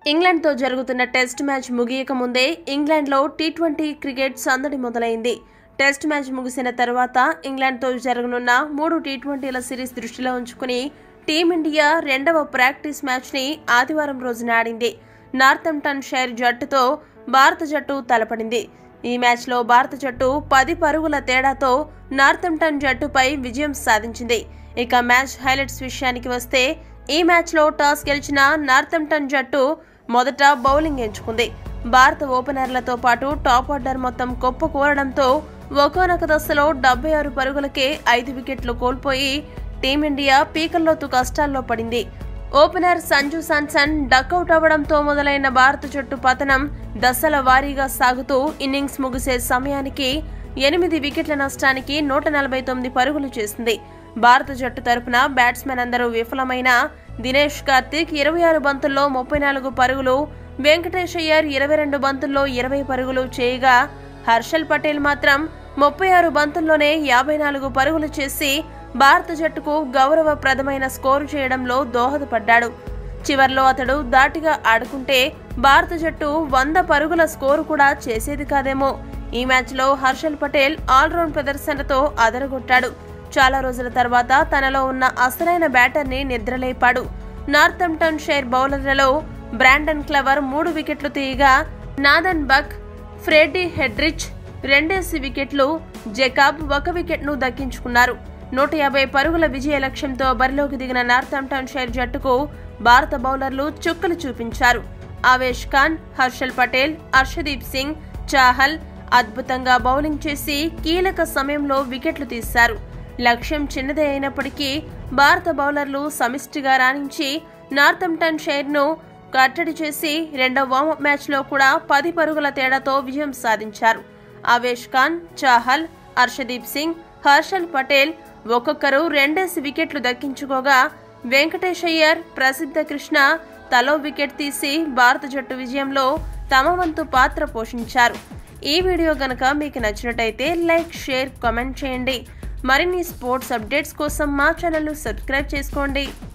ఇంగ్లాండ్తో జరుగుతున్న test match ముగియక ముందే ఇంగ్లాండ్లో టీ ట్వంటీ క్రికెట్ సందడి మొదలైంది టెస్ట్ మ్యాచ్ ముగిసిన తర్వాత ఇంగ్లాండ్తో జరగనున్న మూడు టీ ట్వంటీల సిరీస్ దృష్టిలో ఉంచుకుని టీమిండియా రెండవ ప్రాక్టీస్ మ్యాచ్ని ఆదివారం రోజున ఆడింది నార్థంప్టన్ షైర్ జట్టుతో భారత జట్టు తలపడింది ఈ మ్యాచ్లో భారత జట్టు పది పరుగుల తేడాతో నార్థంప్టన్ జట్టుపై విజయం సాధించింది ఇక మ్యాచ్ హైలైట్స్ విషయానికి వస్తే ఈ మ్యాచ్లో టాస్ గెలిచిన నార్థంప్టన్ జట్టు మొదట బౌలింగ్ ఎంచుకుంది భారత ఓపెనర్లతో పాటు టాప్ ఆర్డర్ మొత్తం కొప్పు కోరడంతో ఒకానొక దశలో డెబ్బై ఆరు పరుగులకే ఐదు వికెట్లు కోల్పోయి టీమిండియా పీకల్లోతు కష్టాల్లో పడింది ఓపెనర్ సంజు సాన్సన్ డకౌట్ అవ్వడంతో మొదలైన భారత జట్టు పతనం దశల వారీగా సాగుతూ ఇన్నింగ్స్ ముగిసే సమయానికి ఎనిమిది వికెట్ల నష్టానికి నూట నలభై తొమ్మిది పరుగులు చేసింది భారత జట్టు తరపున బ్యాట్స్మెన్ అందరూ విఫలమైన దినేష్ కార్తిక్ ఇరవై ఆరు బంతుల్లో ముప్పై నాలుగు పరుగులు వెంకటేష్ అయ్యర్ ఇరవై రెండు బంతుల్లో ఇరవై పరుగులు చేయగా హర్షల్ పటేల్ మాత్రం ముప్పై ఆరు బంతుల్లోనే యాభై నాలుగు పరుగులు చేసి భారత జట్టుకు గౌరవప్రదమైన స్కోరు చేయడంలో దోహదపడ్డాడు చివర్లో అతడు దాటిగా ఆడుకుంటే భారత జట్టు వంద పరుగుల స్కోరు కూడా చేసేది కాదేమో ఈ మ్యాచ్లో హర్షల్ పటేల్ ఆల్రౌండ్ ప్రదర్శనతో అదరగొట్టాడు చాలా రోజుల తర్వాత తనలో ఉన్న అసలైన బ్యాటర్ని నిద్రలేపాడు నార్థంప్టన్ షైర్ బౌలర్లలో బ్రాండన్ క్లవర్ మూడు వికెట్లు తీయగా నాదన్ బక్ ఫ్రెడ్డీ హెడ్రిచ్ రెండేసి వికెట్లు జెకాబ్ ఒక వికెట్ను దక్కించుకున్నారు నూట యాభై పరుగుల విజయ లక్ష్యంతో బరిలోకి దిగిన నార్థంప్టన్ షైర్ జట్టుకు భారత బౌలర్లు చుక్కలు చూపించారు ఆవేష్ ఖాన్ హర్షల్ పటేల్ హర్షదీప్ సింగ్ చాహల్ అద్భుతంగా బౌలింగ్ చేసి కీలక సమయంలో వికెట్లు తీశారు లక్ష్యం చిన్నదే అయినప్పటికీ భారత బౌలర్లు సమిష్టిగా రాణించి నార్థంప్టన్ షైర్ను కట్టడి చేసి రెండో వార్మప్ మ్యాచ్లో కూడా పది పరుగుల తేడాతో విజయం సాధించారు ఆవేష్ ఖాన్ చాహల్ హర్షదీప్ సింగ్ హర్షల్ పటేల్ ఒక్కొక్కరు రెండేసి వికెట్లు దక్కించుకోగా వెంకటేష్ అయ్యర్ ప్రసిద్ధ కృష్ణ తలో వికెట్ తీసి భారత జట్టు విజయంలో తమ వంతు పాత్ర పోషించారు ఈ వీడియో గనక మీకు నచ్చినట్టయితే లైక్ షేర్ కామెంట్ చేయండి మరిన్ని స్పోర్ట్స్ అప్డేట్స్ కోసం మా ఛానల్ సబ్స్క్రైబ్ చేసుకోండి